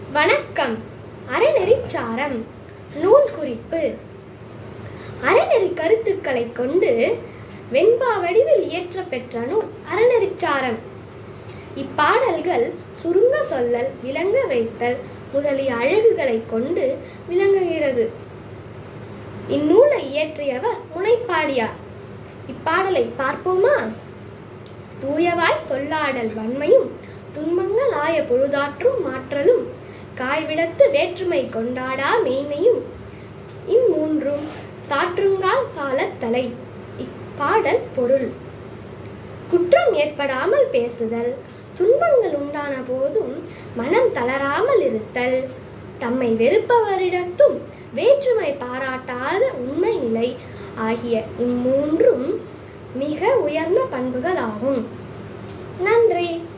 வணக்கம் அறநெறிச்சாரம் நூல் குறிப்பு அறநெறி கருத்துக்களை கொண்டு வெண்பா வடிவில் இயற்றப்பெற்ற நூல் அறநெறிச்சாரம் இப்பாடல்கள் சுருங்க சொல்லல் விளங்க வைத்தல் முதலிய அழகுகளை கொண்டு விளங்குகிறது இந்நூலை இயற்றியவர் முனைப்பாடியார் இப்பாடலை பார்ப்போமா தூயவாய் சொல்லாடல் வன்மையும் துன்பங்கள் ஆய பொழுதாற்றும் மாற்றலும் காய்விடத்து வேற்றுமை கொண்டாடா மெய்மையும் இம்மூன்றும் சாற்றுங்கால் சாலத் தலை இப்பாடல் பொருள் குற்றம் ஏற்படாமல் பேசுதல் துன்பங்கள் உண்டான போதும் மனம் தளராமல் இருத்தல் தம்மை வெறுப்பவரிடத்தும் வேற்றுமை பாராட்டாத உண்மை நிலை ஆகிய இம்மூன்றும் மிக உயர்ந்த பண்புகள் ஆகும் நன்றி